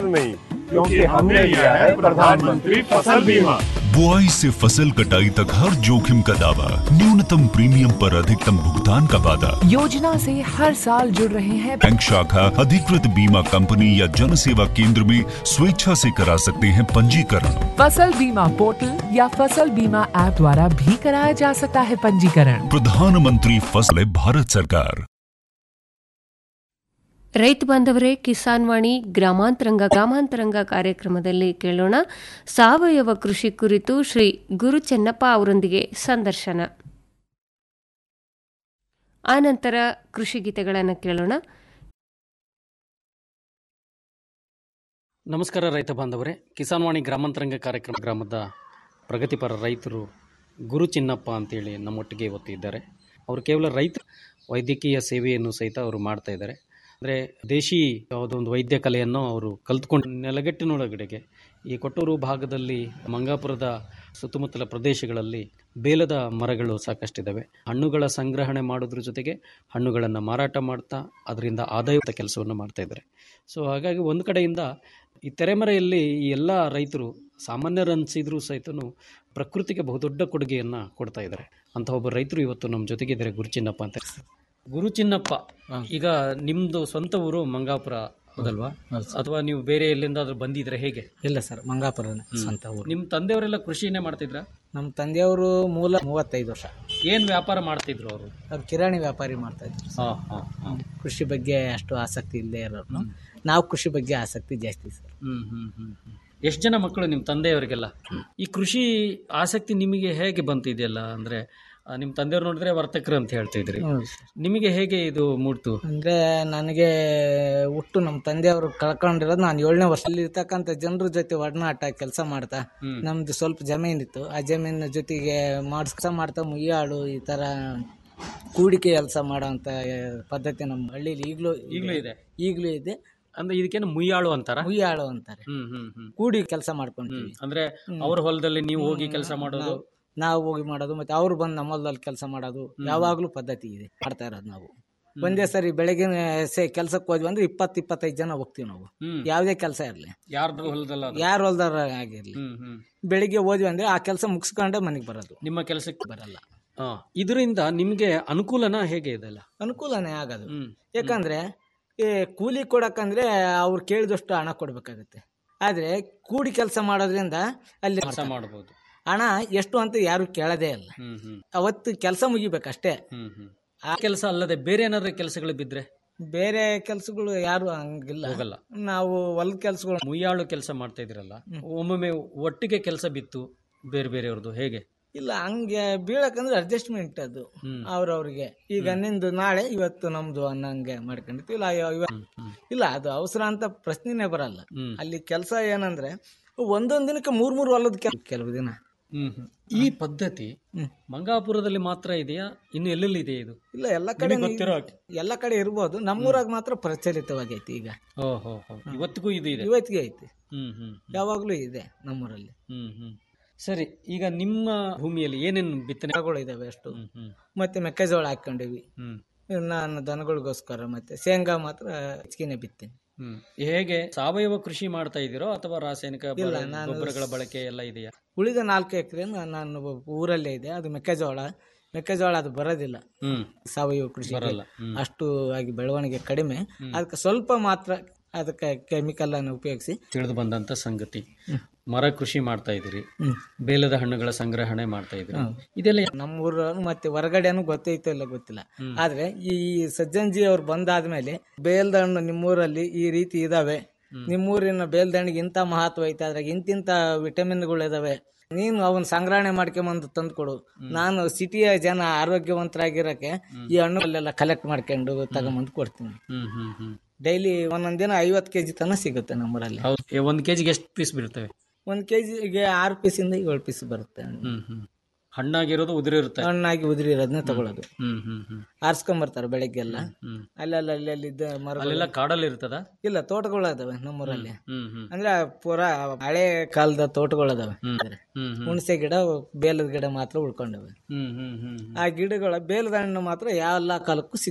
फिक्र नहीं क्योंकि हमने लिया है प्रधानमंत्री फसल बीमा बुआई से फसल कटाई तक हर जोखिम का दावा न्यूनतम प्रीमियम पर अधिकतम भुगतान का वादा योजना से हर साल जुड़ रहे हैं बैंक शाखा अधिकृत बीमा कंपनी या जन सेवा केंद्र में स्वेच्छा से करा सकते हैं पंजीकरण फसल बीमा पोर्टल या फसल बीमा ऐप द्वारा भी कराया जा सकता है पंजीकरण प्रधानमंत्री फसल भारत सरकार ರೈತ ಬಾಂಧವರೇ ಕಿಸಾನ್ ವಾಣಿ ಗ್ರಾಮಾಂತರಂಗ ಗ್ರಾಮಾಂತರಂಗ ಕಾರ್ಯಕ್ರಮದಲ್ಲಿ ಕೇಳೋಣ ಸಾವಯವ ಕೃಷಿ ಕುರಿತು ಶ್ರೀ ಗುರು ಚೆನ್ನಪ್ಪ ಅವರೊಂದಿಗೆ ಸಂದರ್ಶನ ಆನಂತರ ಕೃಷಿ ಗೀತೆಗಳನ್ನು ಕೇಳೋಣ ನಮಸ್ಕಾರ ರೈತ ಬಾಂಧವರೇ ಕಿಸಾನ್ ವಾಣಿ ಗ್ರಾಮಾಂತರಂಗ ಕಾರ್ಯಕ್ರಮ ಗ್ರಾಮದ ಪ್ರಗತಿಪರ ರೈತರು ಗುರು ಚಿನ್ನಪ್ಪ ಅಂತೇಳಿ ನಮ್ಮೊಟ್ಟಿಗೆ ಇವತ್ತು ಇದ್ದಾರೆ ಅವರು ಕೇವಲ ರೈತ ವೈದ್ಯಕೀಯ ಸೇವೆಯನ್ನು ಸಹಿತ ಅವರು ಮಾಡ್ತಾ ಇದ್ದಾರೆ ಅಂದರೆ ದೇಶಿ ಯಾವುದೋ ಒಂದು ವೈದ್ಯ ಕಲೆಯನ್ನು ಅವರು ಕಲ್ತ್ಕೊಂಡು ನೆಲಗಟ್ಟಿನೊಳಗಡೆಗೆ ಈ ಕೊಟ್ಟೂರು ಭಾಗದಲ್ಲಿ ಮಂಗಾಪುರದ ಸುತ್ತಮುತ್ತಲ ಪ್ರದೇಶಗಳಲ್ಲಿ ಬೇಲದ ಮರಗಳು ಸಾಕಷ್ಟಿದ್ದಾವೆ ಹಣ್ಣುಗಳ ಸಂಗ್ರಹಣೆ ಮಾಡೋದ್ರ ಜೊತೆಗೆ ಹಣ್ಣುಗಳನ್ನು ಮಾರಾಟ ಮಾಡ್ತಾ ಅದರಿಂದ ಆದಾಯದ ಕೆಲಸವನ್ನು ಮಾಡ್ತಾ ಇದ್ದಾರೆ ಸೊ ಹಾಗಾಗಿ ಒಂದು ಕಡೆಯಿಂದ ಈ ತೆರೆಮರೆಯಲ್ಲಿ ಈ ಎಲ್ಲ ರೈತರು ಸಾಮಾನ್ಯರನ್ಸಿದ್ರೂ ಸಹಿತನು ಪ್ರಕೃತಿಗೆ ಬಹುದೊಡ್ಡ ಕೊಡುಗೆಯನ್ನು ಕೊಡ್ತಾ ಇದ್ದಾರೆ ಅಂತ ಒಬ್ಬ ರೈತರು ಇವತ್ತು ನಮ್ಮ ಜೊತೆಗಿದ್ದಾರೆ ಗುರುಚಿನ್ನಪ್ಪ ಅಂತ ಗುರುಚಿನ್ನಪ್ಪ ಈಗ ನಿಮ್ಮದು ಸ್ವಂತ ಊರು ಮಂಗಾಪುರ ಹೌದಲ್ವಾ ಅಥವಾ ನೀವು ಬೇರೆ ಎಲ್ಲಿಂದಾದ್ರೂ ಬಂದಿದ್ರೆ ಹೇಗೆ ಇಲ್ಲ ಸರ್ ಮಂಗಾಪುರನೇ ಸ್ವಂತ ಊರು ನಿಮ್ಮ ತಂದೆಯವರೆಲ್ಲ ಕೃಷಿನೇ ಮಾಡ್ತಿದ್ರ ನಮ್ಮ ತಂದೆಯವರು ಮೂಲ ಮೂವತ್ತೈದು ವರ್ಷ ಏನು ವ್ಯಾಪಾರ ಮಾಡ್ತಿದ್ರು ಅವರು ಅವ್ರು ಕಿರಾಣಿ ವ್ಯಾಪಾರಿ ಮಾಡ್ತಾ ಇದ್ರು ಹಾಂ ಹಾಂ ಹಾಂ ಕೃಷಿ ಬಗ್ಗೆ ಅಷ್ಟು ಆಸಕ್ತಿ ಇಲ್ಲದೆ ಇರೋರು ನಾವು ಕೃಷಿ ಬಗ್ಗೆ ಆಸಕ್ತಿ ಜಾಸ್ತಿ ಸರ್ ಹ್ಮ್ ಹ್ಮ್ ಹ್ಮ್ ಹ್ಮ್. ಎಷ್ಟು ಜನ ಮಕ್ಕಳು ನಿಮ್ಮ ತಂದೆಯವರಿಗೆಲ್ಲ ಈ ಕೃಷಿ ಆಸಕ್ತಿ ನಿಮಗೆ ಹೇಗೆ ಬಂತು ಇದೆಯಲ್ಲ ಅಂದ್ರೆ ಆ, ನಿಮ್ಮ ತಂದೆಯವ್ರು ನೋಡಿದ್ರೆ ವರ್ತಕರು ಅಂತ ಹೇಳ್ತಿದ್ರಿ ಹೌದು ಸರ್. ನಿಮಗೆ ಹೇಗೆ ಇದು ಮೂಡ್ತು ಅಂದ್ರೆ ನನಗೆ ಹುಟ್ಟು ನಮ್ಮ ತಂದೆಯವರು ಕಳ್ಕೊಂಡಿರೋದು ನಾನು ಏಳನೇ ವರ್ಷದಲ್ಲಿ ಇರ್ತಕ್ಕಂಥ ಜನರ ಜೊತೆ ಒಡನಾಟ ಕೆಲಸ ಮಾಡ್ತಾ ಹ್ಮ್. ನಮ್ದು ಸ್ವಲ್ಪ ಜಮೀನಿತ್ತು ಆ ಜಮೀನಿನ ಜೊತೆಗೆ ಮಾಡ್ಸ ಮಾಡ್ತಾ ಮುಯ್ಯಾಳು ಈ ತರ ಕೂಡಿಕೆ ಕೆಲಸ ಮಾಡೋಂಥ ಪದ್ಧತಿ ನಮ್ಮ ಹಳ್ಳಿಲಿ ಈಗಲೂ ಈಗಲೂ ಇದೆ ಈಗಲೂ ಇದೆ ಅಂದ್ರೆ ಇದಕ್ಕೇನು ಮುಯ್ಯಾಳು ಅಂತಾರ ಮುಯ್ಯಾಳು ಅಂತಾರೆ ಹ್ಮ್ ಹ್ಮ್ ಹ್ಮ್ ಕೂಡಿ ಕೆಲಸ ಮಾಡ್ಕೊಂತೀವಿ ಅಂದ್ರೆ ಅವ್ರ ಹೊಲದಲ್ಲಿ ನೀವು ಹೋಗಿ ಕೆಲಸ ಮಾಡೋದು ನಾವು- ನಾವು ಹೋಗಿ ಮಾಡೋದು ಮತ್ತೆ ಅವ್ರು ಬಂದು ನಮ್ಮ ಹೊಲದಲ್ಲಿ ಕೆಲಸ ಮಾಡೋದು ಯಾವಾಗ್ಲೂ ಪದ್ಧತಿ ಇದೆ ಮಾಡ್ತಾ ಇರೋದು ನಾವು ಒಂದೇ ಸರಿ ಬೆಳಗಿನ ಸೆ ಕೆಲ್ಸಕ್ಕೆ ಹೋದ್ವಿ ಅಂದ್ರೆ ಇಪ್ಪತ್ತು ಇಪ್ಪತ್ತೈದು ಜನ ಹೋಗ್ತೀವಿ ನಾವು ಹ್ಮ್ ಯಾವುದೇ ಕೆಲಸ ಇರಲಿ ಯಾರ್ದು ಹೊಲದಲ್ಲ ಅದು? ಯಾರು ಹೊಲ್ದಾರ ಆಗಿರ್ಲಿ ಹ್ಮ್ ಹ್ಮ್ ಬೆಳಿಗ್ಗೆ ಹೋದ್ವಿ ಅಂದ್ರೆ ಆ ಕೆಲಸ ಮುಗಿಸ್ಕೊಂಡೆ ಮನೆಗೆ ಬರೋದು ನಿಮ್ಮ ಕೆಲಸಕ್ಕೆ ಬರಲ್ಲ ಹಾ ಇದರಿಂದ ನಿಮ್ಗೆ ಅನುಕೂಲನ ಹೇಗೆ ಇದೆಲ್ಲ ಅನುಕೂಲನೇ ಆಗೋದು ಹ್ಮ್ ಯಾಕಂದ್ರೆ ಈ ಕೂಲಿ ಕೊಡಕ್ಕಂದ್ರೆ ಅವ್ರು ಕೇಳಿದಷ್ಟು ಹಣ ಕೊಡ್ಬೇಕಾಗುತ್ತೆ ಆದ್ರೆ ಕೂಡಿ ಕೆಲಸ ಮಾಡೋದ್ರಿಂದ ಅಲ್ಲಿ ಕೆಲಸ ಮಾಡಬಹುದು ಹಣ ಎಷ್ಟು ಅಂತ ಯಾರು ಕೇಳೋದೇ ಇಲ್ಲ ಹ್ಮ್ ಹ್ಮ್ ಅವತ್ತು ಕೆಲಸ ಮುಗಿಬೇಕಷ್ಟೇ ಹ್ಮ್ ಹ್ಮ್ ಆ ಕೆಲಸ ಅಲ್ಲದೆ ಬೇರೆ ಏನಾದ್ರೂ ಕೆಲಸಗಳು ಬಿದ್ರೆ ಬೇರೆ ಕೆಲಸಗಳು ಯಾರು ಹಂಗಿಲ್ಲ ಹೋಗಲ್ಲ ನಾವು ಹೊಲದ ಕೆಲಸಗಳು ಮುಯ್ಯಾಳು ಕೆಲಸ ಮಾಡ್ತಾ ಇದ್ರಲ್ಲ ಒಮ್ಮೊಮ್ಮೆ ಒಟ್ಟಿಗೆ ಕೆಲಸ ಬಿತ್ತು ಬೇರೆ ಬೇರೆಯವ್ರದ್ದು ಹೇಗೆ ಇಲ್ಲ ಹಂಗೆ ಬೀಳಕಂದ್ರೆ ಅಡ್ಜಸ್ಟ್ಮೆಂಟ್ ಅದು ಹ್ಮ್. ಅವ್ರವ್ರಿಗೆ ಈಗ ನಿಂದು ನಾಳೆ ಇವತ್ತು ನಮ್ದು ಅನ್ನಂಗೆ ಮಾಡ್ಕೊಂಡಿರ್ತೀವಿ ಇಲ್ಲ ಇವ- ಇವ- ಇಲ್ಲ ಅದು ಅವಸರ ಅಂತ ಪ್ರಶ್ನೆನೇ ಬರಲ್ಲ ಹ್ಮ್. ಅಲ್ಲಿ ಕೆಲಸ ಏನಂದ್ರೆ ಒಂದೊಂದ್ ದಿನಕ್ಕೆ ಮೂರ್ ಮೂರ್ ಹೊಲದ ಕೆಲ ಕೆಲವು ದಿನ ಹ್ಮ್ ಹ್ಮ್. ಈ ಪದ್ಧತಿ ಹ್ಮ್. ಮಂಗಾಪುರದಲ್ಲಿ ಮಾತ್ರ ಇದೆಯಾ ಇನ್ನು ಎಲ್ಲೆಲ್ಲಿ ಇದೆ ಇದು ಇಲ್ಲ ಎಲ್ಲ ಕಡೆ ನಿಮಗೆ ಗೊತ್ತಿರೋ ಹಾಗೆ. ಎಲ್ಲ ಕಡೆ ಇರ್ಬೋದು ನಮ್ಮೂರಾಗ ಮಾತ್ರ ಪ್ರಚಲಿತವಾಗೈತಿ ಈಗ ಓ ಹೋ ಹೋ ಇವತ್ತಿಗೂ ಇದು ಇದೆ ಇವತ್ತಿಗೆ ಐತಿ ಹ್ಮ್ ಹ್ಮ್ ಯಾವಾಗ್ಲೂ ಇದೆ ನಮ್ಮೂರಲ್ಲಿ ಹ್ಮ್ ಹ್ಮ್ ಸರಿ ಈಗ ನಿಮ್ಮ ಭೂಮಿಯಲ್ಲಿ ಏನೇನು ಬಿತ್ತನೆ ಗಿಡಗಳು ಇದಾವೆ ಅಷ್ಟು ಹ್ಮ್ ಹ್ಮ್ ಮತ್ತೆ ಮೆಕ್ಕೆಜೋಳ ಹಾಕೊಂಡಿವಿ ಹ್ಮ್ ನಾನು ದನಗಳಿಗೋಸ್ಕರ ಮತ್ತೆ ಶೇಂಗಾ ಮಾತ್ರ ಹೆಚ್ಚಿಗೆ ಬಿತ್ತೀನಿ ಹ್ಮ್ ಹೇಗೆ ಸಾವಯವ ಕೃಷಿ ಮಾಡ್ತಾ ಇದ್ದೀರೋ ಅಥವಾ ರಾಸಾಯನಿಕ ಬ- ಇಲ್ಲ, ನಾನು ಗೊಬ್ಬರಗಳ ಬಳಕೆ ಎಲ್ಲ ಇದೆಯಾ ಉಳಿದ ನಾಲ್ಕು ಎಕರೆ ನಾನು ಊರಲ್ಲೇ ಇದೆ ಅದು ಮೆಕ್ಕೆಜೋಳ ಮೆಕ್ಕೆಜೋಳ ಅದು ಬರೋದಿಲ್ಲ ಹ್ಮ್ ಸಾವಯವ ಕೃಷಿ ಬರಲ್ಲ ಹ್ಮ್ ಅಷ್ಟು ಆಗಿ ಬೆಳವಣಿಗೆ ಕಡಿಮೆ ಅದಕ್ಕೆ ಸ್ವಲ್ಪ ಮಾತ್ರ ಅದಕ್ಕೆ ಕೆಮಿಕಲ್ ಅನ್ನು ಉಪಯೋಗಿಸಿ ತಿಳಿದು ಬಂದಂತ ಸಂಗತಿ ಮರ ಕೃಷಿ ಮಾಡ್ತಾ ಇದ್ದೀರಿ ಹ್ಮ್. ಬೇಲದ ಹಣ್ಣುಗಳ ಸಂಗ್ರಹಣೆ ಮಾಡ್ತಾ ಇದ್ದೀರಿ ಇದೆಲ್ಲ ನಮ್ಮೂರ ಮತ್ತೆ ಹೊರಗಡೆನೂ ಗೊತ್ತೈತೋ ಇಲ್ಲ ಗೊತ್ತಿಲ್ಲ ಹ್ಮ್. ಆದ್ರೆ ಈ ಸಜ್ಜನ್ಜಿ ಅವ್ರು ಬಂದಾದ್ಮೇಲೆ ಬೇಲ್ದ ಹಣ್ಣು ನಿಮ್ಮೂರಲ್ಲಿ ಈ ರೀತಿ ಇದಾವೆ ನಿಮ್ಮೂರಿನ ಬೇಲ್ದ ಹಣ್ಣಿಗೆ ಇಂಥ ಮಹತ್ವ ಐತೆ ಅದ್ರಾಗ ಇಂತಿಂತ ವಿಟಮಿನ್ಗಳು ಇದಾವೆ ನೀನು ಅವನ್ ಸಂಗ್ರಹಣೆ ಮಾಡ್ಕೊಂಬಂದು ತಂದು ಕೊಡು ನಾನು ಸಿಟಿಯ ಜನ ಆರೋಗ್ಯವಂತರಾಗಿರಕ್ಕೆ ಈ ಹಣ್ಣುಗಳೆಲ್ಲ ಕಲೆಕ್ಟ್ ಮಾಡ್ಕೊಂಡು ತಗೊಂಬಂದು ಕೊಡ್ತೀನಿ ಹ್ಮ್ ಹ್ಮ್ ಹ್ಮ್ ಡೈಲಿ ಒಂದೊಂದ್ ದಿನ ಐವತ್ತು ಕೆಜಿ ತನ ಸಿಗುತ್ತೆ ನಮ್ಮೂರಲ್ಲಿ ಹೌದು ಏ, ಒಂದ್ ಕೆಜಿಗೆ ಎಷ್ಟು ಪೀಸ್ ಬೀಳ್ತವೆ ಒಂದ್ ಕೆಜಿಗೆ ಆರು ಪೀಸಿಂದ ಏಳು ಪೀಸ್ ಬರುತ್ತೆ ಹಣ್ಣು. ಹ್ಮ್ ಹ್ಮ್ ಹಣ್ಣಾಗಿರೋದು ಉದುರಿರುತ್ತೆ ಹಣ್ಣಾಗಿ ಉದುರಿರೋದನ್ನೇ ತಗೊಳ್ಳೋದು ಹ್ಮ್ ಹ್ಮ್ ಹ್ಮ್ ಆರ್ಸ್ಕೊಂಬರ್ತಾರೆ ಬೆಳಗ್ಗೆಲ್ಲ ಹ್ಮ್ ಅಲ್ಲೆಲ್ಲ ಅಲ್ಲಿ ಇದ್ದ ಮರ ಅಲ್ಲೆಲ್ಲ ಕಾಡಲ್ಲಿ ಇರ್ತದ ಇಲ್ಲ ತೋಟಗಳು ಅದಾವೆ ನಮ್ಮೂರಲ್ಲಿ ಹ್ಮ್ ಹ್ಮ್ ಅಂದ್ರೆ ಪೂರಾ ಹಳೆ ಕಾಲದ ತೋಟಗಳು ಅದಾವೆ ಹ್ಮ್ ಹ್ಮ್ ಹ್ಮ್ ಹುಣಸೆ ಗಿಡ ಬೇಲದ ಗಿಡ ಮಾತ್ರ ಉಳ್ಕೊಂಡವೆ ಹ್ಮ್ ಹ್ಮ್ ಹ್ಮ್ ಆ ಗಿಡಗಳ ಬೇಲದ ಹಣ್ಣು ಮಾತ್ರ ಎಲ್ಲ ಕಾಲಕ್ಕೂ ಸಿಗ್ತವೆ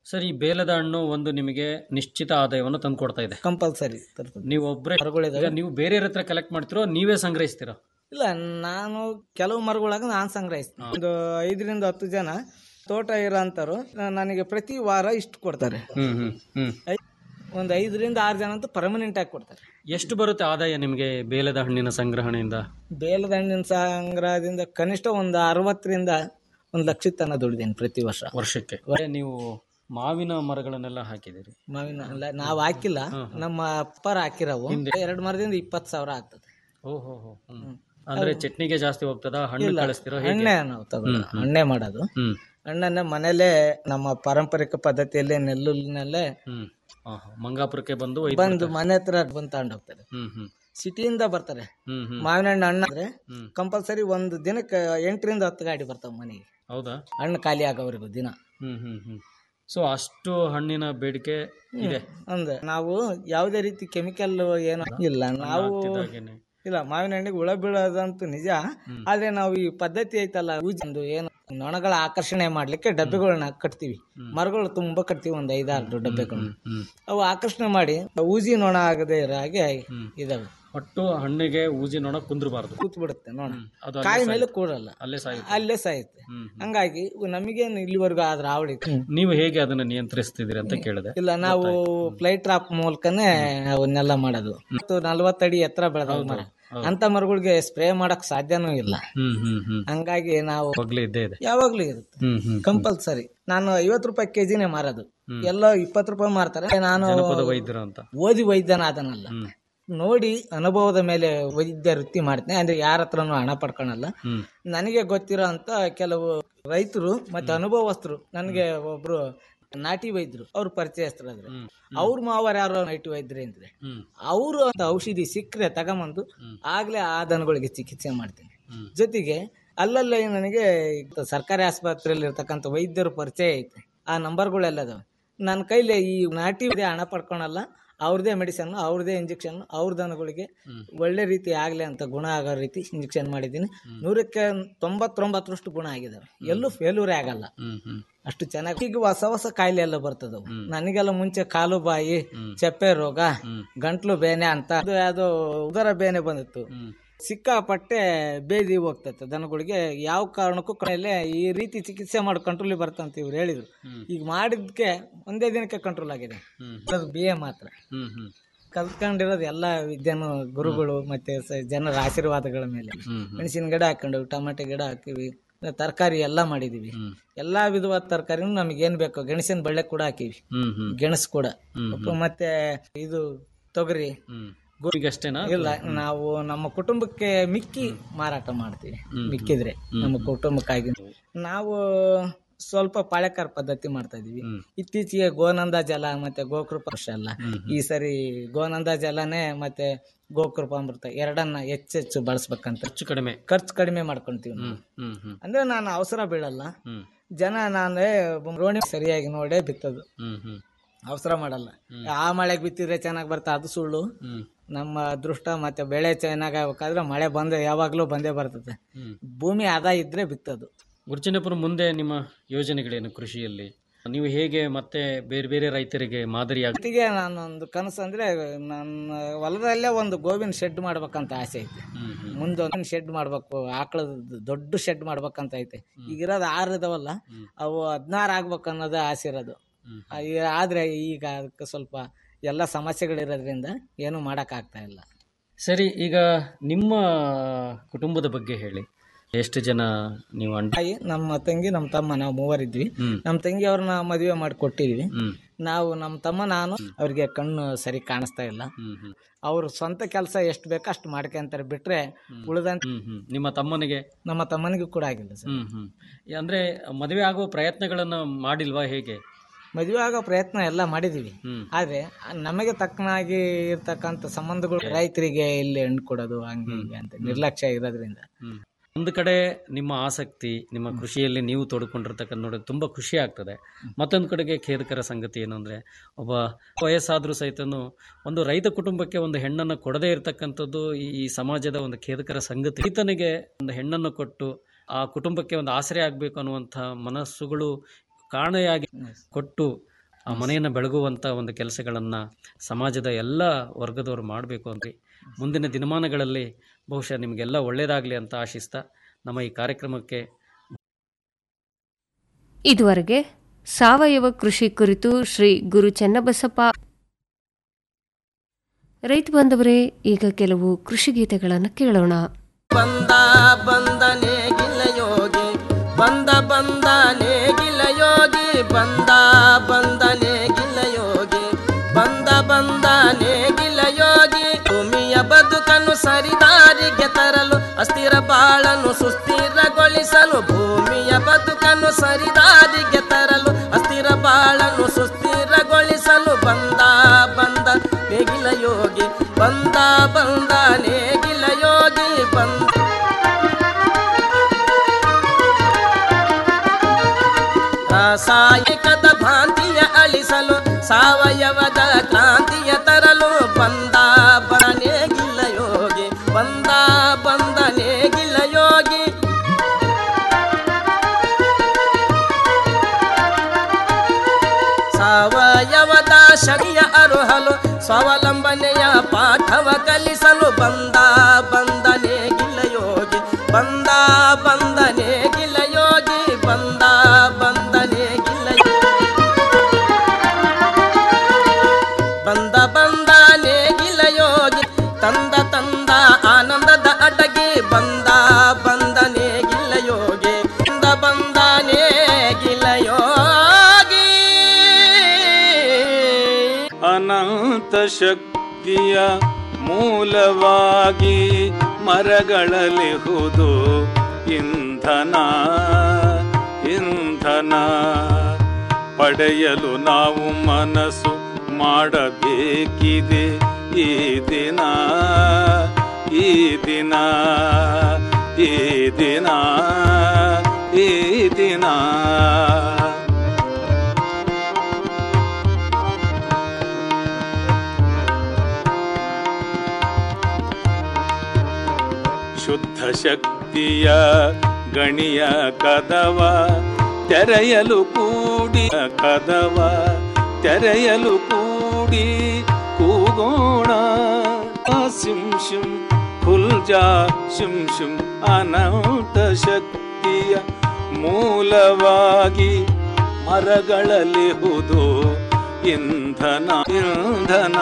ಸರ್ ಈ ಬೇಲದ ಹಣ್ಣು ಒಂದು ನಿಮಗೆ ನಿಶ್ಚಿತ ಆದಾಯವನ್ನು ತಂದು ಕೊಡ್ತಾ ಇದೆ ಕಂಪಲ್ಸರಿ ತರ್ತದೆ ನೀವು ಒಬ್ಬರೇ ಮರಗಳಿದಾವೆ. ಈಗ ನೀವು ಬೇರೆಯವ್ರ ಹತ್ರ ಕಲೆಕ್ಟ್ ಮಾಡ್ತಿರೋ ನೀವೇ ಸಂಗ್ರಹಿಸ್ತೀರಾ ಇಲ್ಲ ನಾನು ಕೆಲವು ಮರಗಳಾಗ ನಾನು ಸಂಗ್ರಹಿಸ್ತೀನಿ ಒಂದು ಐದರಿಂದ ಹತ್ತು ಜನ ತೋಟ ಇರೋಂಥವ್ರು ನನಗೆ ಪ್ರತಿ ವಾರ ಇಷ್ಟು ಕೊಡ್ತಾರೆ ಹ್ಮ್ ಹ್ಮ್ ಹ್ಮ್ ಐ- ಒಂದು ಐದರಿಂದ ಆರು ಜನ ಅಂತೂ ಪರ್ಮನೆಂಟ್ ಆಗಿ ಕೊಡ್ತಾರೆ ಎಷ್ಟು ಬರುತ್ತೆ ಆದಾಯ ನಿಮಗೆ ಬೇಲದ ಹಣ್ಣಿನ ಸಂಗ್ರಹಣೆಯಿಂದ ಬೇಲದ ಹಣ್ಣಿನ ಸಂಗ್ರಹದಿಂದ ಕನಿಷ್ಠ ಒಂದು ಅರವತ್ತರಿಂದ ಒಂದು ಲಕ್ಷದ ತನಕ ದುಡಿದೇನೆ ಪ್ರತಿ ವರ್ಷ ವರ್ಷಕ್ಕೆ ನೀವು ಮಾವಿನ ಮರಗಳನ್ನೆಲ್ಲ ಹಾಕಿದ್ದೀರಿ ಮಾವಿನ ಅಲ್ಲ ನಾವು ಹಾಕಿಲ್ಲ ನಮ್ಮ ಅಪ್ಪರ ಹಾಕಿರವು ಎರಡು ಮರದಿಂದ ಇಪ್ಪತ್ತು ಸಾವಿರ ಆಗ್ತದೆ ಓಹೋ ಹೋ ಹ್ಮ್. ಅಂದ್ರೆ ಚಟ್ನಿಗೆ ಜಾಸ್ತಿ ಹೋಗ್ತದ ಹಣ್ಣು ಕಳಿಸ್ತಿರೋ ಹೇಗೆ ಎಣ್ಣೆ ನಾವು ತಗೊಳ್ಳೋದು ಎಣ್ಣೆ ಮಾಡೋದು ಹ್ಮ್ ಹಣ್ಣನ್ನ ಮನೇಲೆ ನಮ್ಮ ಪಾರಂಪರಿಕ ಪದ್ಧತಿಯಲ್ಲೇ ನೆಲ್ಲುನಲ್ಲೇ ಹ್ಮ್ ಆಹಾ. ಮಂಗಾಪುರಕ್ಕೆ ಬಂದು ಒಯ್ದು ಬಂದು ಮನೆ ಹತ್ರ ಬಂದು ತಗೊಂಡು ಹೋಗ್ತಾರೆ ಹ್ಮ್ ಹ್ಮ್ ಸಿಟಿಯಿಂದ ಬರ್ತಾರೆ ಹ್ಮ್ ಹ್ಮ್ ಮಾವಿನ ಹಣ್ಣು ಹಣ್ಣು ಅಂದ್ರೆ ಹ್ಮ್. ಕಂಪಲ್ಸರಿ ಒಂದು ದಿನಕ್ಕೆ ಎಂಟರಿಂದ ಹತ್ತು ಗಾಡಿ ಬರ್ತಾವ ಮನೆಗೆ ಹೌದಾ ಹಣ್ಣು ಖಾಲಿ ಆಗೋವರೆಗೂ ದಿನ ಹ್ಮ್ ಹ್ಮ್ ಹ್ಮ್ ಸೊ ಅಷ್ಟು ಹಣ್ಣಿನ ಬೇಡಿಕೆ ಇದೆ ಅಂದ್ರೆ ನಾವು ಯಾವುದೇ ರೀತಿ ಕೆಮಿಕಲ್ ಏನು ಇಲ್ಲ ನಾವು ಹಾಕ್ತಿದ್ದಾಗೇನೆ. ಇಲ್ಲ ಮಾವಿನ ಹಣ್ಣಿಗೆ ಹುಳ ಬೀಳೋದಂತೂ ನಿಜ ಆದ್ರೆ ನಾವು ಈ ಪದ್ಧತಿ ಐತಲ್ಲ ಒಂದು ಏನು ನೊಣಗಳ ಆಕರ್ಷಣೆ ಮಾಡ್ಲಿಕ್ಕೆ ಡಬ್ಬೆಗಳನ್ನ ಕಟ್ತೀವಿ ಮರಗಳು ತುಂಬಾ ಕಟ್ತೀವಿ ಒಂದು ಐದಾರು ಡಬ್ಬೆಗಳನ್ನ ಹ್ಮ್ ಅವು ಆಕರ್ಷಣೆ ಮಾಡಿ ಊಜಿ ನೊಣ ಆಗದೆ ಇರೋ ಹಾಗೆ ಇದಾವೆ ಒಟ್ಟು ಹಣ್ಣಿಗೆ ಊಜಿ ನೋಡ ಕುಂದ್ರಬಾರ್ದು ಕೂತ್ ಬಿಡುತ್ತೆ ನೋಣ ಅದು ಅಲ್ಲೇ ಕಾಯಿ ಸಾಯ್- ಮೇಲೆ ಕೂರಲ್ಲ ಅಲ್ಲೇ ಸಾಯುತ್ತೆ ಅಲ್ಲೇ ಸಾಯುತ್ತೆ ಹ್ಮ್ ಹಂಗಾಗಿ ನಮಗೇನು ಇಲ್ಲಿವರೆಗೂ ಆದ್ರ ಅವಳಿ ನೀವು ಹೇಗೆ ಅದನ್ನ ನಿಯಂತ್ರಿಸ್ತಿದ್ದೀರಿ ಅಂತ ಕೇಳಿದೆ ಇಲ್ಲ ನಾವು ಫ್ಲೈಟ್ ಟ್ರಾಪ್ ಮೂಲಕನೇ ಅವನ್ನೆಲ್ಲ ಮಾಡೋದು ಮತ್ತು ನಲ್ವತ್ತಡಿ ಎತ್ತರ ಬೆಳೆದ ಮರ ಅಂತ ಮರಗಳಿಗೆ ಸ್ಪ್ರೇ ಮಾಡಕ್ ಸಾಧ್ಯನೂ ಇಲ್ಲ ಹ್ಮ್ ಹ್ಮ್ ಹ್ಮ್ ಹಂಗಾಗಿ ನಾವು ಹೋಗ್ಲೇ ಇದ್ದೇ ಇದೆ ಯಾವಾಗ್ಲೂ ಇರುತ್ತೆ ಹ್ಮ್ ಹ್ಮ್ ಕಂಪಲ್ಸರಿ ನಾನು ಐವತ್ತು ರೂಪಾಯಿ ಕೆಜಿನೇ ಮಾರೋದು ಎಲ್ಲ ಇಪ್ಪತ್ತು ರೂಪಾಯಿ ಮಾರ್ತಾರೆ ನಾನು ಜನಪದ ವೈದ್ಯರು ಅಂತ ಓದಿ ವೈದ್ಯನಾದನಲ್ಲ ಹ್ಮ್ ನೋಡಿ ಅನುಭವದ ಮೇಲೆ ವೈದ್ಯ ವೃತ್ತಿ ಮಾಡ್ತೀನಿ ಅಂದ್ರೆ ಯಾರ ಹತ್ರನೂ ಹಣ ಪಡ್ಕೊಳಲ್ಲ ಹ್ಮ್ ನನಗೆ ಗೊತ್ತಿರೋ ಅಂತ ಕೆಲವು ರೈತರು ಮತ್ತೆ ಅನುಭವಸ್ಥರು ನನಗೆ ಒಬ್ರು ನಾಟಿ ವೈದ್ಯರು ಅವ್ರು ಪರಿಚಯಸ್ಥರಾದ್ರೆ ಹ್ಮ್ ಅವ್ರ ಮಾವರ್ ಯಾರೋ ನಾಟಿ ವೈದ್ಯರು ಅಂದ್ರೆ ಹ್ಮ್ ಅವರು ಅಂತ ಔಷಧಿ ಸಿಕ್ಕರೆ ತಗೊಂಬಂದು ಆಗ್ಲೇ ಆ ದನಗಳಿಗೆ ಚಿಕಿತ್ಸೆ ಮಾಡ್ತೀನಿ ಹ್ಮ್. ಜೊತೆಗೆ ಅಲ್ಲಲ್ಲೇ ನನಗೆ ಈಗ ಸರ್ಕಾರಿ ಆಸ್ಪತ್ರೆಯಲ್ಲಿ ಇರ್ತಕ್ಕಂಥ ವೈದ್ಯರ ಪರಿಚಯ ಐತೆ ಆ ನಂಬರ್ಗಳೆಲ್ಲ ಅದಾವೆ ನನ್ನ ಕೈಲಿ ಈ ನಾಟಿ ವೈದ್ಯ ಹಣ ಪಡ್ಕೊಳಲ್ಲ ಅವ್ರದೇ ಮೆಡಿಸನ್ ಅವ್ರದೇ ಇಂಜೆಕ್ಷನ್ ಅವ್ರ ದನಗಳಿಗೆ ಒಳ್ಳೆ ರೀತಿ ಆಗ್ಲಿ ಅಂತ ಗುಣ ಆಗೋ ರೀತಿ ಇಂಜೆಕ್ಷನ್ ಮಾಡಿದ್ದೀನಿ ನೂರಕ್ಕೆ ತೊಂಬತ್ತೊಂಬತ್ತರಷ್ಟು ಗುಣ ಆಗಿದಾವೆ ಎಲ್ಲೂ ಫೇಲ್ಯೂರೇ ಆಗಲ್ಲ ಹ್ಮ್ ಹ್ಮ್ ಅಷ್ಟು ಚೆನ್ನಾಗಿ ಈಗ ಹೊಸ ಹೊಸ ಕಾಯಿಲೆ ಎಲ್ಲ ಬರ್ತದವು ನನಗೆಲ್ಲ ಮುಂಚೆ ಕಾಲು ಬಾಯಿ ಚಪ್ಪೆ ರೋಗ ಗಂಟ್ಲು ಬೇನೆ ಅಂತ ಅದು ಯಾವ್ದೋ ಉದರ ಬೇನೆ ಬಂದಿತ್ತು ಹ್ಮ್ ಸಿಕ್ಕಾಪಟ್ಟೆ ಬೇದಿ ಹೋಗ್ತೈತೆ ದನಗಳಿಗೆ ಯಾವ ಕಾರಣಕ್ಕೂ ಕಡೆಯಲ್ಲೇ ಈ ರೀತಿ ಚಿಕಿತ್ಸೆ ಮಾಡಿ ಕಂಟ್ರೋಲ್ ಬರ್ತಂತ ಇವ್ರು ಹೇಳಿದ್ರು ಈಗ ಮಾಡಿದ್ಕೆ ಒಂದೇ ದಿನಕ್ಕೆ ಕಂಟ್ರೋಲ್ ಆಗಿದೆ ಹ್ಮ್. ಅದು ಬಿ ಎ ಮಾತ್ರ ಹ್ಮ್ ಹ್ಮ್ ಕಲ್ತ್ಕೊಂಡಿರೋದು ಎಲ್ಲ ವಿದ್ಯಾನು ಗುರುಗಳು ಮತ್ತೆ ಸ- ಜನರ ಆಶೀರ್ವಾದಗಳ ಮೇಲೆ ಹ್ಮ್ ಮೆಣಸಿನ ಗಿಡ ಹಾಕೊಂಡು ಟೊಮೆಟೊ ಗಿಡ ಹಾಕಿವಿ ತರಕಾರಿ ಎಲ್ಲ ಮಾಡಿದೀವಿ ಹ್ಮ್. ಎಲ್ಲಾ ವಿಧವಾದ ತರಕಾರಿನೂ ನಮಗೆ ಏನ್ ಬೇಕು ಗೆಣಸಿನ ಬಳ್ಳೆ ಕೂಡ ಹಾಕಿವಿ ಹ್ಮ್ ಹ್ಮ್ ಗೆಣಸು ಕೂಡ ಹ್ಮ್ ಮತ್ತೆ ಇದು ತೊಗರಿ ಹ್ಮ್ ಗೋರಿಗಷ್ಟೇನಾ ಇಲ್ಲ ನಾವು ನಮ್ಮ ಕುಟುಂಬಕ್ಕೆ ಮಿಕ್ಕಿ ಮಾರಾಟ ಮಾಡ್ತೀವಿ ಮಿಕ್ಕಿದ್ರೆ ನಮ್ಮ ಕುಟುಂಬಕ್ಕಾಗಿ ನಾವು ಸ್ವಲ್ಪ ಪಾಳೆಕಾರ ಪದ್ಧತಿ ಮಾಡ್ತಾ ಇದೀವಿ ಹ್ಮ್. ಇತ್ತೀಚೆಗೆ ಗೋನಂದ ಜಲ ಮತ್ತೆ ಗೋಕೃಪ ವರ್ಷ ಅಲ್ಲ ಈ ಸರಿ ಗೋನಂದ ಜಲನೇ ಮತ್ತೆ ಗೋಕೃಪಾಮೃತ ಎರಡನ್ನ ಹೆಚ್ಚೆಚ್ಚು ಬಳಸ್ಬೇಕಂತ ಹೆಚ್ಚು ಕಡಿಮೆ ಖರ್ಚು ಕಡಿಮೆ ಮಾಡ್ಕೊಂತೀವಿ ನಾವು ಹ್ಮ್ ಹ್ಮ್ ಅಂದ್ರೆ ನಾನು ಅವಸರ ಬೀಳಲ್ಲ ಹ್ಮ್ ಜನ ನಾನೇ ರೋಣಿ ಸರಿಯಾಗಿ ನೋಡೇ ಬಿತ್ತದು ಹ್ಮ್ ಹ್ಮ್ ಅವಸರ ಮಾಡಲ್ಲ ಆ ಮಳೆಗೆ ಬಿತ್ತಿದ್ರೆ ಚೆನ್ನಾಗಿ ಬರ್ತಾ ಅದು ಸುಳ್ಳು ಹ್ಮ್ ನಮ್ಮ ಅದೃಷ್ಟ ಮತ್ತೆ ಬೆಳೆ ಚೆನ್ನಾಗಿ ಆಗ್ಬೇಕಾದ್ರೆ ಮಳೆ ಬಂದೆ ಯಾವಾಗಲೂ ಬಂದೇ ಬರ್ತದೆ ಹ್ಮ್ ಭೂಮಿ ಆದ ಇದ್ರೆ ಬಿತ್ತದು ಗುರುಚಿನ್ನಪುರ ಮುಂದೆ ನಿಮ್ಮ ಯೋಜನೆಗಳೇನು ಕೃಷಿಯಲ್ಲಿ ನೀವು ಹೇಗೆ ಮತ್ತೆ ಬೇರೆ ಬೇರೆ ರೈತರಿಗೆ ಮಾದರಿಯಾಗ ಜೊತೆಗೆ ನಾನೊಂದು ಕನಸು ಅಂದ್ರೆ ನನ್ನ ಹೊಲದಲ್ಲೇ ಒಂದು ಗೋವಿನ ಶೆಡ್ ಮಾಡ್ಬೇಕಂತ ಆಸೆ ಐತೆ ಹ್ಮ್ ಹ್ಮ್ ಮುಂದೊಂದು ಶೆಡ್ ಮಾಡ್ಬೇಕು ಆಕಳದ ದೊಡ್ಡ ಶೆಡ್ ಮಾಡ್ಬೇಕಂತ ಐತೆ ಈಗಿರೋದು ಆರು ಇದಾವಲ್ಲ ಅವು ಹದಿನಾರು ಆಗ್ಬೇಕು ಅನ್ನೋದು ಆಸೆ ಇರೋದು ಹ್ಮ್. ಆ, ಈ- ಆದ್ರೆ ಈಗ ಅದಕ್ಕೆ ಸ್ವಲ್ಪ ಎಲ್ಲ ಸಮಸ್ಯೆಗಳಿರೋದ್ರಿಂದ ಏನು ಮಾಡೋಕ್ಕಾಗ್ತಾ ಇಲ್ಲ ಸರಿ ಈಗ ನಿಮ್ಮ ಕುಟುಂಬದ ಬಗ್ಗೆ ಹೇಳಿ ಎಷ್ಟು ಜನ ನೀವು ಅಂಡ ತಾಯಿ ನಮ್ಮ ತಂಗಿ ನಮ್ಮ ತಮ್ಮ ನಾವು ಮೂವರಿದ್ವಿ ಹ್ಮ್ ನಮ್ಮ ತಂಗಿ ಅವ್ರನ್ನ ಮದುವೆ ಮಾಡಿ ಕೊಟ್ಟಿದ್ವಿ ಹ್ಮ್ ನಾವು ನಮ್ಮ ತಮ್ಮ ನಾನು ಅವ್ರಿಗೆ ಕಣ್ಣು ಸರಿ ಕಾಣಿಸ್ತಾ ಇಲ್ಲ ಹ್ಮ್ ಹ್ಮ್ ಅವ್ರ ಸ್ವಂತ ಕೆಲಸ ಎಷ್ಟು ಬೇಕೋ ಅಷ್ಟು ಮಾಡ್ಕೊಂತಾರೆ ಬಿಟ್ರೆ ಉಳಿದಂತ ಹ್ಮ್ ಹ್ಮ್ ನಿಮ್ಮ ತಮ್ಮನಿಗೆ ನಮ್ಮ ತಮ್ಮನಿಗೂ ಕೂಡ ಆಗಿಲ್ಲ ಸರ್ ಹ್ಮ್ ಹ್ಮ್ ಅಂದ್ರೆ ಮದುವೆ ಆಗುವ ಪ್ರಯತ್ನಗಳನ್ನ ಮಾಡಿಲ್ವಾ ಹೇಗೆ ಮದುವೆ ಆಗೋ ಪ್ರಯತ್ನ ಎಲ್ಲ ಮಾಡಿದೀವಿ ಹ್ಮ್ ಆದ್ರೆ ನಮಗೆ ತಕ್ಕನಾಗಿ ಇರ್ತಕ್ಕಂಥ ಸಂಬಂಧಗಳು ರೈತರಿಗೆ ಇಲ್ಲಿ ಹಣ್ಣು ಕೊಡೋದು ಹಂಗೆ ಹೀಗೆ ಅಂತ ನಿರ್ಲಕ್ಷ್ಯ ಇರೋದ್ರಿಂದ ಹ್ಮ್. ಒಂದು ಕಡೆ ನಿಮ್ಮ ಆಸಕ್ತಿ ನಿಮ್ಮ ಕೃಷಿಯಲ್ಲಿ ನೀವು ತೊಡ್ಕೊಂಡಿರ್ತಕ್ಕಂಥ ನೋಡಿ ತುಂಬ ಖುಷಿ ಆಗ್ತದೆ ಮತ್ತೊಂದು ಕಡೆಗೆ ಖೇದಕರ ಸಂಗತಿ ಏನು ಅಂದರೆ ಒಬ್ಬ ವಯಸ್ಸಾದರೂ ಸಹಿತನು ಒಂದು ರೈತ ಕುಟುಂಬಕ್ಕೆ ಒಂದು ಹೆಣ್ಣನ್ನು ಕೊಡದೇ ಇರತಕ್ಕಂಥದ್ದು ಈ ಈ ಸಮಾಜದ ಒಂದು ಖೇದಕರ ಸಂಗತಿ ರೈತನಿಗೆ ಒಂದು ಹೆಣ್ಣನ್ನು ಕೊಟ್ಟು ಆ ಕುಟುಂಬಕ್ಕೆ ಒಂದು ಆಸರೆ ಆಗಬೇಕು ಅನ್ನುವಂಥ ಮನಸ್ಸುಗಳು ಕಾರಣೆಯಾಗಿ ಕೊಟ್ಟು ಆ ಮನೆಯನ್ನು ಬೆಳಗುವಂಥ ಒಂದು ಕೆಲಸಗಳನ್ನು ಸಮಾಜದ ಎಲ್ಲ ವರ್ಗದವರು ಮಾಡಬೇಕು ಅಂತ ಮುಂದಿನ ದಿನಮಾನಗಳಲ್ಲಿ ಬಹುಶಃ ನಿಮಗೆಲ್ಲ ಒಳ್ಳೆಯದಾಗಲಿ ಅಂತ ಆಶಿಸ್ತಾ ನಮ್ಮ ಈ ಕಾರ್ಯಕ್ರಮಕ್ಕೆ ಇದುವರೆಗೆ ಸಾವಯವ ಕೃಷಿ ಕುರಿತು ಶ್ರೀ ಗುರು ಚೆನ್ನಬಸಪ್ಪ ರೈತ ಬಾಂಧವರೇ ಈಗ ಕೆಲವು ಕೃಷಿ ಗೀತೆಗಳನ್ನು ಕೇಳೋಣ ಬಂದ ಬಂದನೆ ಗಿಲ್ಲ ಯೋಗಿ ಬಂದ ಬಂದನೆ ಗಿಲ್ಲ ಯೋಗಿ ಬಂದ ಬಂದನೆ ಗಿಲ್ಲ ಯೋಗಿ ಬಂದ ಬಂದನೆ ಗಿಲ್ಲ ಯೋಗಿ ಭೂಮಿಯ ಬದುಕನ್ನು ಸರಿದಾರಿಗೆ ತರಲು ಅಸ್ಥಿರ ಬಾಳನ್ನು ಸುಸ್ಥಿರಗೊಳಿಸಲು ಭೂಮಿಯ ಬದುಕನ್ನು ಸರಿದಾರಿಗೆ ತರಲು ಅಸ್ಥಿರ ಬಾಳನ್ನು ಸುಸ್ಥಿರಗೊಳಿಸಲು ಬಂದ ಬಂದ ನೇಗಿಲ ಯೋಗಿ ಬಂದ ಬಂದ ನೇಗಿಲ ಯೋಗಿ ಬಂದ ರಾಸಾಯನಿಕದ ಭ್ರಾಂತಿಯ ಅಳಿಸಲು ಸಾವಯವದ ಕ್ರಾಂತಿಯ ತರಲು ಬಂದ ಬನೇಗಿಲ್ಲ ಯೋಗಿ ಬಂದ ಬಂದ ನೇಗಿಲ್ಲ ಯೋಗಿ ಸಾವಯವದ ಶರಿಯ ಅರುಹಲು ಸ್ವಾವಲಂಬನೆಯ ಪಾಠವ ಕಲಿಸಲು ಬಂದ ಬಂದನೆ ಗಿಲ್ಲ ಯೋಗಿ ಬಂದ ಬಂದನೆ ಗಿಲ್ಲ ಯೋಗಿ ಬಂದ ಬಂದನೆ ಗಿಲ್ಲ ಬಂದ ಬಂದನೆ ಗಿಲ್ಲ ಯೋಗಿ ತಂದ ತಂದ ಆನಂದದ ಅಡಗಿ ಬಂದ ಬಂದನೆ ಗಿಲ್ಲ ಯೋಗಿ ಬಂದ ಬಂದನೆ ಗಿಲ್ಲ ಯೋಗಿ ಅನಂತ ಶಕ್ತಿಯ ಮೂಲವಾಗಿ ಮರಗಳಲಿಹುದು ಇಂಧನ ಇಂಧನ ಪಡೆಯಲು ನಾವು ಮನಸ್ಸು ಮಾಡಬೇಕಿದೆ ಈ ದಿನ ಈ ದಿನ ಈ ದಿನ ಈ ದಿನ ಶುದ್ಧ ಶಕ್ತಿಯ ಗಣಿಯ ಕದವ ತೆರೆಯಲು ಕೂಡಿ ಕದವ ತೆರೆಯಲು ಕೂಡಿ ಕೂಗೋಣ ಸಿಂ ಶಿಂ ಫುಲ್ಜಾ ಶಿಂ ಶಿಂ ಅನಂತ ಶಕ್ತಿಯ ಮೂಲವಾಗಿ ಮರಗಳಲ್ಲಿ ಹುದು ಇಂಧನ ಇಂಧನ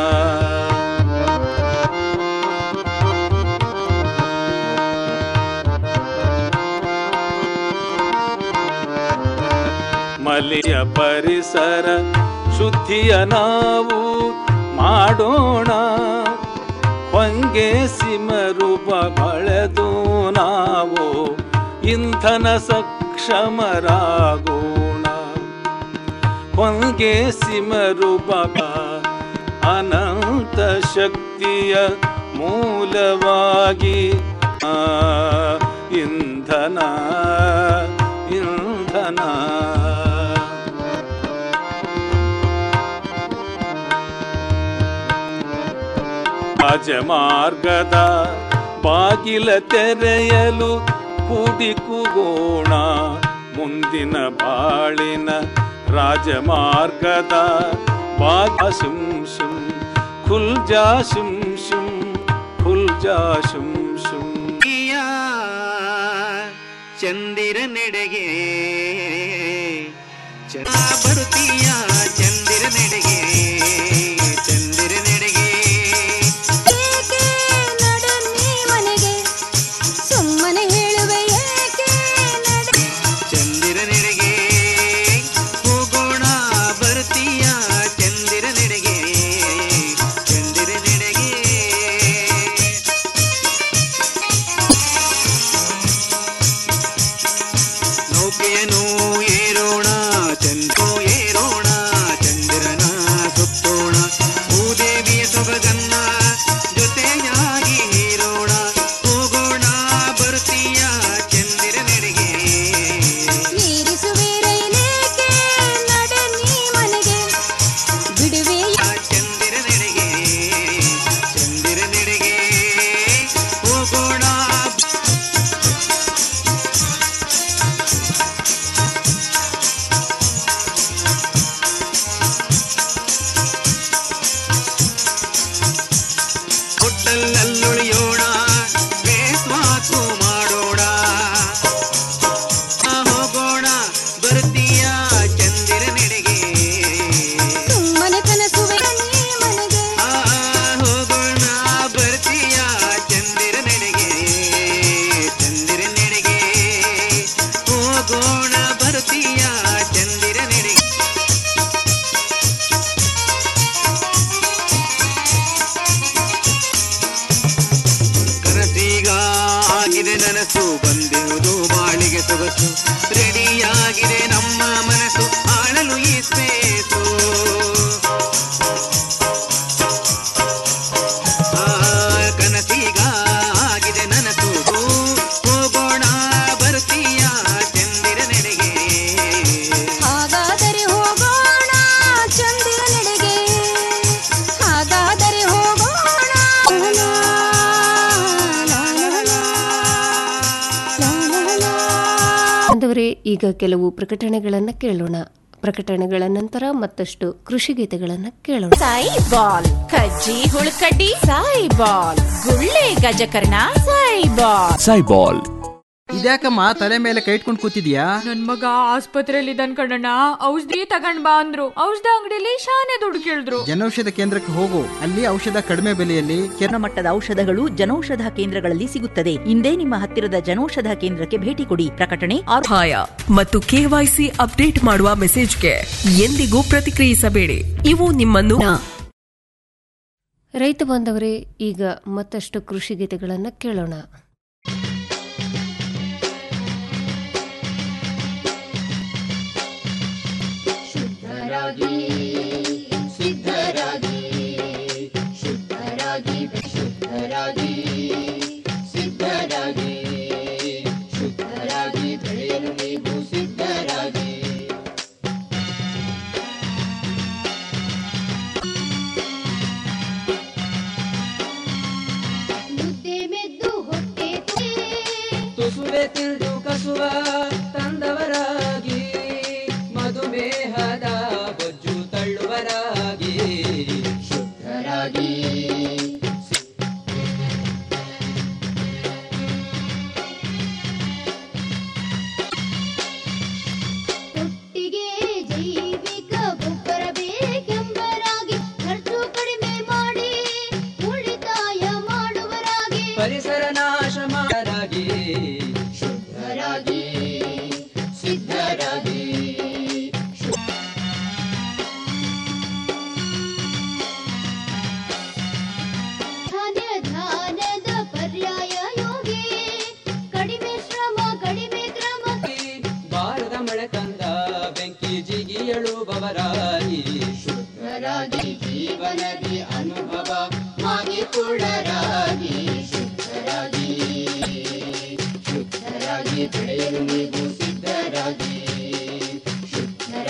ಮಲಿಯ ಪರಿಸರ ಶುದ್ಧಿಯ ನಾವು ಮಾಡೋಣ ಹೊಂಗೆ ಸಿಮರೂಪ ಬಳೆದು ನಾವು ಇಂಧನ ಸಕ್ಷಮರಾಗೋಣ ಹೊಂಗೆ ಸಿಮರೂಪ ಅನಂತ ಶಕ್ತಿಯ ಮೂಲವಾಗಿ ಆ, ಇಂಧನ ಇಂಧನ ರಾಜಮಾರ್ಗದ ಬಾಗಿಲ ತೆರೆಯಲು ಕೂಡಿ ಕೂಗೋಣ ಮುಂದಿನ ಬಾಳಿನ ರಾಜಮಾರ್ಗದ ಬಾಗ ಶುಂ ಶುಂ ಖುಲ್ಜಾ ಶುಂ ಶುಂ ಖುಲ್ಜಾ ಶುಂ ಶುಂ ಚಂದಿರ ನೆಡೆಗೆ ಬರುತ್ತೀಯ ಚಂದಿರ ನೆಡೆಗೆ ಚಂದಿರ ನೆಡೆಗೆ ಮನೆಗೆ ಸುಮ್ಮನೆ ಹೇಳುವೆ ಏಕೆ ಚಂದಿರ ನೆಡೆಗೆ ಹೋಗೋಣ ಬರುತ್ತೀಯ ಚಂದಿರ ನೆಡೆಗೆ ಚಂದಿರ ನೆಡೆಗೆ ನೌಕೆಯನ್ನು ಏರೋಣ ಚಂದ್ರೋ ಏರೋಣ ಅಲ್ಲಲ್ಲುಳಿಯೋಣ ಬೇಸ್ವಾಸು ಮಾಡೋಣ ಆ, ಹೋಗೋಣ ಬರ್ತೀಯ ಚಂದಿರ ನೆಡೆಗೆ ಸುಮ್ಮನೆ ಕನಸುವೆ ನೀ ಮನೆಗೆ ಆ, ಹೋಗೋಣ ಬರ್ತೀಯ ಚಂದಿರ ನೆಡೆಗೆ ಚಂದಿರ ನೆಡೆಗೆ ಹೋಗೋಣ ಬರ್ತೀಯ ಚಂದಿರ ನೆಡೆಗೆ ಕನಸೀಗ ಆಗಿದೆ ನನಸು ಬಂದಿರುವುದು ಬಾಳಿಗೆ ಸೊಗಸು ರೆಡಿಯಾಗಿದೆ ನಮ್ಮ ಮನಸ್ಸು ಆಳಲು ಈ ಸ್ಪೇಸು ಆ, ಕನಸೀಗ ಆಗಿದೆ ನನಸು ಹೋಗೋಣ ಬರ್ತೀಯ ಚಂದಿರ ನೆಡೆಗೆ ಹಾಗಾದರೆ ಹೋಗೋಣ ಚಂದಿರ ನೆಡೆಗೆ ಹಾಗಾದರೆ ಹೋಗೋಣ ಬಾಂಧವರೇ ಈಗ ಕೆಲವು ಪ್ರಕಟಣೆಗಳನ್ನು ಕೇಳೋಣ ಪ್ರಕಟಣೆಗಳ ನಂತರ ಮತ್ತಷ್ಟು ಕೃಷಿ ಗೀತೆಗಳನ್ನು ಕೇಳೋಣ ಸಾಯಿ ಬಾಲ್ ಕಜ್ಜಿ ಹುಳುಕಡ್ಡಿ ಸಾಯಿ ಬಾಲ್ ಗುಳ್ಳೆ ಗಜಕರ್ಣ ಸಾಯಿ ಬಾಲ್ ಸೈಬಾಲ್ ಇದ್ಯಾಕಮ್ಮ ತಲೆ ಮೇಲೆ ಕೈ ಇಟ್ಕೊಂಡು ಕೂತಿದ್ಯಾ ನನ್ ಮಗ ಆಸ್ಪತ್ರೆಯಲ್ಲಿ ಇದ್ದಾನ್ ಕಣಣ್ಣ ಔಷಧಿ ತಗೊಂಡ್ ಬಾ ಅಂದ್ರು ಔಷಧ ಅಂಗಡಿಲಿ ಶಾನೆ ದುಡ್ಡು ಕೇಳಿದ್ರು ಜನೌಷಧ ಕೇಂದ್ರಕ್ಕೆ ಹೋಗು ಅಲ್ಲಿ ಔಷಧ ಕಡಿಮೆ ಬೆಲೆಯಲ್ಲಿ ಮಟ್ಟದ ಔಷಧಗಳು ಜನೌಷಧ ಕೇಂದ್ರಗಳಲ್ಲಿ ಸಿಗುತ್ತದೆ ಇಂದೇ ನಿಮ್ಮ ಹತ್ತಿರದ ಜನೌಷಧ ಕೇಂದ್ರಕ್ಕೆ ಭೇಟಿ ಕೊಡಿ ಪ್ರಕಟಣೆ ಸಹಾಯ ಮತ್ತು ಕೆವೈಸಿ ಅಪ್ಡೇಟ್ ಮಾಡುವ ಮೆಸೇಜ್ಗೆ ಎಂದಿಗೂ ಪ್ರತಿಕ್ರಿಯಿಸಬೇಡಿ ಇವು ನಿಮ್ಮನ್ನು ರೈತ ಬಾಂಧವರೇ ಈಗ ಮತ್ತಷ್ಟು ಕೃಷಿ ಗೀತೆಗಳನ್ನು ಕೇಳೋಣ ಶುದ್ಧರಾಗಿ ಸಿದ್ಧರಾಗಿ ಶುದ್ಧರಾಗಿ ಶುದ್ಧರಾಗಿ ಸಿದ್ಧರಾಗಿ ಶುದ್ಧರಾಗಿ ಬೆಳೆಯಲು ನೀವು ಸಿದ್ಧರಾಗಿ ಮುದ್ದೆ ಮೆದ್ದು ಹೊಟ್ಟೆ ತುಸುವೆ ತಿಳಿದು ಕಸುವ ತಂದವರಾಗಿ ಮಧುಮೇಹದ ಬೊಜ್ಜು ತಳ್ಳುವರಾಗಿ ಶುದ್ಧರಾಗಿ ಒಟ್ಟಿಗೆ ಜೈವಿಕ ಗೊಬ್ಬರ ಬೇಕೆಂಬರಾಗಿ ಖರ್ಚು ಕಡಿಮೆ ಮಾಡಿ ಉಳಿತಾಯ ಮಾಡುವರಾಗಿ ಪರಿಸರ ನಾಶ ಮಾಡರಾಗಿ ಶುದ್ಧರಾಗಿ ಸಿದ್ಧರಾಗಿ ಧಾನ್ಯ ಧಾನ್ಯದ ಪರ್ಯಾಯ ಯೋಗಿ ಕಡಿಮೆ ಶ್ರಮ ಕಡಿಮೆ ಕ್ರಮ ಬಾರದ ಮಳೆ ತಂದ ಬೆಂಕಿ ಜಿಗಿಯಳುವವರಾಗಿ ಶುದ್ಧರಾಗಿ ಜೀವನದಿ ಅನುಭವ ಮಾಡಿಕೊಳ್ಳರಾಗಿ ಶುದ್ಧರಾಗಿ ಶುದ್ಧರಾಗಿ ಬೆಳೆಯಲು ನೀವು ಸಿದ್ಧರಾಗಿ ಶುದ್ಧರ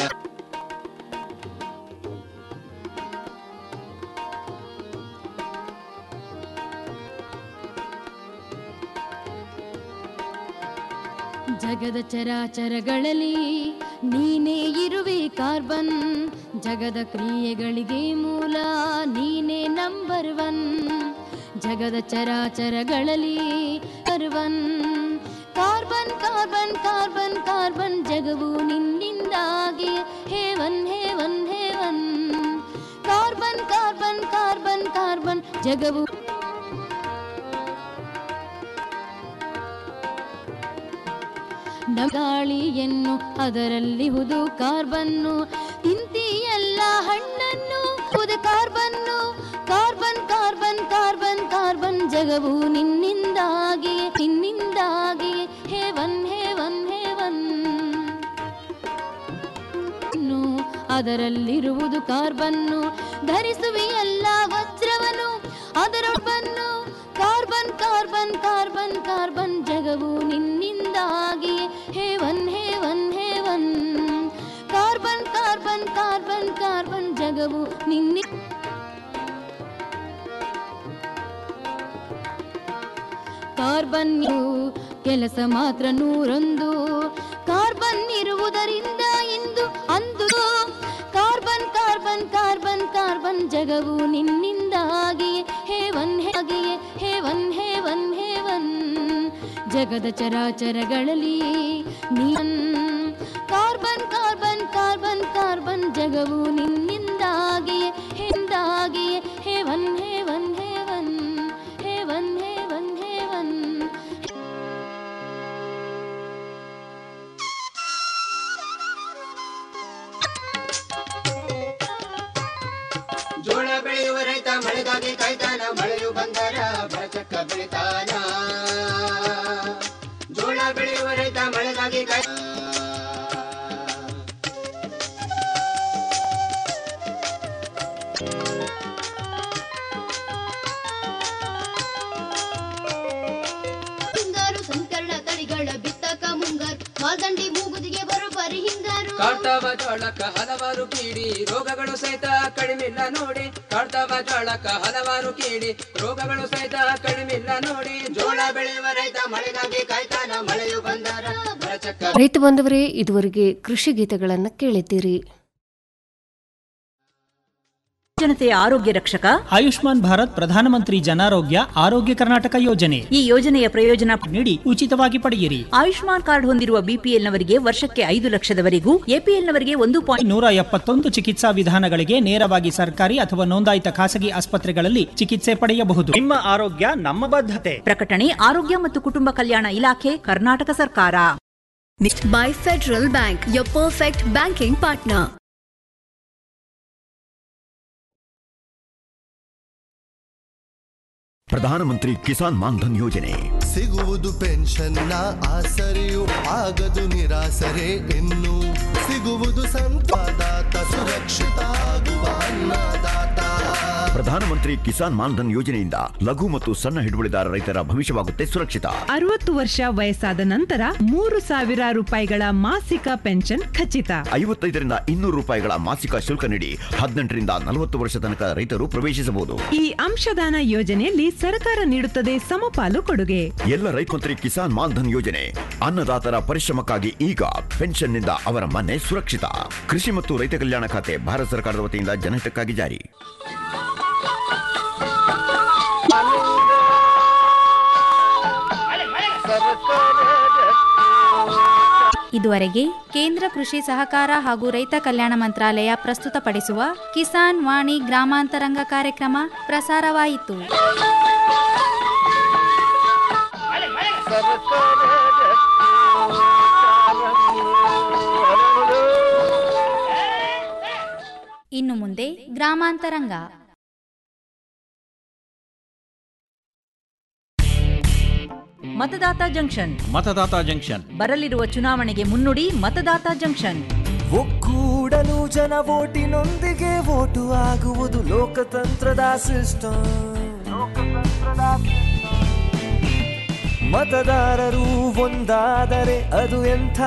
ಜಗದ ಚರಾಚರಗಳಲ್ಲಿ ನೀನೇ ಇರುವೆ ಕಾರ್ಬನ್ ಜಗದ ಕ್ರಿಯೆಗಳಿಗೆ ಮೂಲ ನೀನೇ ನಂಬರ್ ಒನ್ ಜಗದ ಚರಾಚರಗಳಲ್ಲಿ carbon carbon carbon carbon carbon ಜಗವು ನಿನ್ನಿಂದಾಗಿ heaven heaven heaven carbon carbon carbon carbon ಜಗವು ನಮ್ ಗಾಳಿಯನ್ನು ಅದರಲ್ಲಿ ಹುದು ಕಾರ್ಬನ್ನು ತಿಂತಿಯಲ್ಲ ಹಣ್ಣನ್ನು ಹುದು ಕಾರ್ಬನ್ನು ಕಾರ್ಬನ್ ಕಾರ್ಬನ್ ಕಾರ್ಬನ್ ಕಾರ್ಬನ್ ಜಗವು ನಿನ್ನಿಂದಾಗಿ ನಿನ್ನಿಂದಾಗಿ ಹೇವನ್ ಹೇವನ್ ಹೇವನ್ ನು ಅದರಲ್ಲಿರುವುದು ಕಾರ್ಬನ್ನು ಧರಿಸುವೆಯಲ್ಲ ವಜ್ರವನು ಅದರೊಬ್ಬನ್ನು ಕಾರ್ಬನ್ ಕಾರ್ಬನ್ ಕಾರ್ಬನ್ ಕಾರ್ಬನ್ ಜಗವು ನಿನ್ನಿಂದಾಗಿ heaven heaven heaven carbon carbon carbon carbon ಜಗವು ನಿನ್ನಿ ಕಾರ್ಬನ್ ಇರು- ಕೆಲಸ ಮಾತ್ರ ನೂರೊಂದು ಕಾರ್ಬನ್ ಇರುವುದರಿಂದ ಇಂದು ಅಂದು ಕಾರ್ಬನ್ ಕಾರ್ಬನ್ ಕಾರ್ಬನ್ ಕಾರ್ಬನ್ ಜಗವು ನಿನ್ನಿಂದಾಗಿ ಹೇವನ್ ಹೇ ನಿನ್ನಿಂದಾಗಿಯೇ ಹೇವನ್ ಹೇವನ್ ಹೇವನ್ ಜಗದ ಚರಾಚರಗಳಲ್ಲಿ ನೀನ್ ಕಾರ್ಬನ್ ಕಾರ್ಬನ್ ಕಾರ್ಬನ್ ಕಾರ್ಬನ್ ಜಗವು ನಿನ್ನಿಂದಾಗಿಯೇ ಹಿಂದಾಗಿಯೇ heaven heaven heaven heaven heaven heaven ಜೋಳ ಬೆಳೆಯುವ ರೈತ ಮಳೆಗಾಗಿ ಕಾಯ್ತಾನ ಮಳೆಯು ಬಂದರ ಬರಚಕ್ಕ ಬೆಳಿತಾನ ಜೋಳ ಬೆಳೆಯುವ ರೈತ ಮಳೆಗಾಗಿ ಕಾಯ್ ಹಿಂಗಾರು ಸಂಕರಣ ತಳಿಗಳ ಬಿತ್ತಕ ಮುಂಗಾರು ಮಾಲ್ದಂಡಿ ಮೂಗುದಿಗೆ ಬರೋಬ್ಬರಿ ಹಿಂಗಾರು ಕಾಡ್ತಾವ ಜೋಳಕ್ಕ ಹಲವಾರು ಕೀಡಿ ರೋಗಗಳು ಸಹಿತ ಕಡಿಮಿಲ್ಲ ನೋಡಿ ಕಾಡ್ತಾವ ಜೋಳಕ್ಕ ಹಲವಾರು ಕೀಡಿ ರೋಗಗಳು ಸಹಿತ ಕಡಿಮಿಲ್ಲ ನೋಡಿ ಜೋಳ ಬೆಳೆಯುವ ರೈತ ಮಳೆಗಾಗಿ ಕಾಯ್ತಾನ ಮಳೆಯು ಬಂದರ ಬರಚಕ್ಕ ರೈತ ಬಾಂಧವರೇ ಇದುವರೆಗೆ ಕೃಷಿ ಗೀತೆಗಳನ್ನು ಕೇಳಿದ್ದೀರಿ ಜನತೆಯ ಆರೋಗ್ಯ ರಕ್ಷಕ ಆಯುಷ್ಮಾನ್ ಭಾರತ್ ಪ್ರಧಾನಮಂತ್ರಿ ಜನಾರೋಗ್ಯ ಆರೋಗ್ಯ ಕರ್ನಾಟಕ ಯೋಜನೆ ಈ ಯೋಜನೆಯ ಪ್ರಯೋಜನ ನೀಡಿ ಉಚಿತವಾಗಿ ಪಡೆಯಿರಿ ಆಯುಷ್ಮಾನ್ ಕಾರ್ಡ್ ಹೊಂದಿರುವ ಬಿಪಿಎಲ್ನವರಿಗೆ ವರ್ಷಕ್ಕೆ ಐದು ಲಕ್ಷದವರೆಗೂ ಎಪಿಎಲ್ನವರಿಗೆ ಒಂದು ಪಾಯಿಂಟ್ ನೂರ ಎಪ್ಪತ್ತೊಂದು ಚಿಕಿತ್ಸಾ ವಿಧಾನಗಳಿಗೆ ನೇರವಾಗಿ ಸರ್ಕಾರಿ ಅಥವಾ ನೋಂದಾಯಿತ ಖಾಸಗಿ ಆಸ್ಪತ್ರೆಗಳಲ್ಲಿ ಚಿಕಿತ್ಸೆ ಪಡೆಯಬಹುದು ನಿಮ್ಮ ಆರೋಗ್ಯ ನಮ್ಮ ಬದ್ಧತೆ ಪ್ರಕಟಣೆ ಆರೋಗ್ಯ ಮತ್ತು ಕುಟುಂಬ ಕಲ್ಯಾಣ ಇಲಾಖೆ ಕರ್ನಾಟಕ ಸರ್ಕಾರ by Federal Bank, your perfect banking partner. ಪ್ರಧಾನಮಂತ್ರಿ ಕಿಸಾನ್ ಮಾನ್ಧನ್ ಯೋಜನೆ ಸಿಗುವುದು ಪೆನ್ಷನ್ನ ಆಸರೆಯು ಆಗದು ನಿರಾಸರೆ ಇನ್ನು ಸಿಗುವುದು ಸಂಪಾದಾತ ಸುರಕ್ಷಿತ ಆಗುವ ಅನ್ನದಾತ ಪ್ರಧಾನಮಂತ್ರಿ ಕಿಸಾನ್ ಮಾನ್ಧನ್ ಯೋಜನೆಯಿಂದ ಲಘು ಮತ್ತು ಸಣ್ಣ ಹಿಡುವಳಿದಾರ ರೈತರ ಭವಿಷ್ಯವಾಗುತ್ತೆ ಸುರಕ್ಷಿತ ಅರವತ್ತು ವರ್ಷ ವಯಸ್ಸಾದ ನಂತರ ಮೂರು ಸಾವಿರ ರೂಪಾಯಿಗಳ ಮಾಸಿಕ ಪೆನ್ಷನ್ ಖಚಿತ ಐವತ್ತೈದರಿಂದ ಇನ್ನೂರು ರೂಪಾಯಿಗಳ ಮಾಸಿಕ ಶುಲ್ಕ ನೀಡಿ ಹದಿನೆಂಟರಿಂದ ನಲವತ್ತು ವರ್ಷ ತನಕ ರೈತರು ಪ್ರವೇಶಿಸಬಹುದು ಈ ಅಂಶದಾನ ಯೋಜನೆಯಲ್ಲಿ ಸರ್ಕಾರ ನೀಡುತ್ತದೆ ಸಮಪಾಲು ಕೊಡುಗೆ ಎಲ್ಲ ರೈತ ಮಂತ್ರಿ ಕಿಸಾನ್ ಮಾನ್ಧನ್ ಯೋಜನೆ ಅನ್ನದಾತರ ಪರಿಶ್ರಮಕ್ಕಾಗಿ ಈಗ ಪೆನ್ಷನ್ನಿಂದ ಅವರ ಮನೆ ಸುರಕ್ಷಿತ ಕೃಷಿ ಮತ್ತು ರೈತ ಕಲ್ಯಾಣ ಖಾತೆ ಭಾರತ ಸರ್ಕಾರದ ವತಿಯಿಂದ ಜನಹಿತಕ್ಕಾಗಿ ಜಾರಿ ಇದುವರೆಗೆ ಕೇಂದ್ರ ಕೃಷಿ ಸಹಕಾರ ಹಾಗೂ ರೈತ ಕಲ್ಯಾಣ ಮಂತ್ರಾಲಯ ಪ್ರಸ್ತುತಪಡಿಸುವ ಕಿಸಾನ್ ವಾಣಿ ಗ್ರಾಮಾಂತರಂಗ ಕಾರ್ಯಕ್ರಮ ಪ್ರಸಾರವಾಯಿತು ಇನ್ನು ಮುಂದೆ ಗ್ರಾಮಾಂತರಂಗ ಮತದಾತ ಜಂಕ್ಷನ್ ಮತದಾತ ಜಂಕ್ಷನ್ ಬರಲಿರುವ ಚುನಾವಣೆಗೆ ಮುನ್ನುಡಿ ಮತದಾತ ಜಂಕ್ಷನ್ ಒಕ್ಕೂಡಲು ಜನ ಓಟಿನೊಂದಿಗೆ ಓಟು ಆಗುವುದು ಲೋಕತಂತ್ರದ ಸಿಸ್ಟಮ್ ಮತದಾರರು ಒಂದಾದರೆ ಅದು ಎಂಥ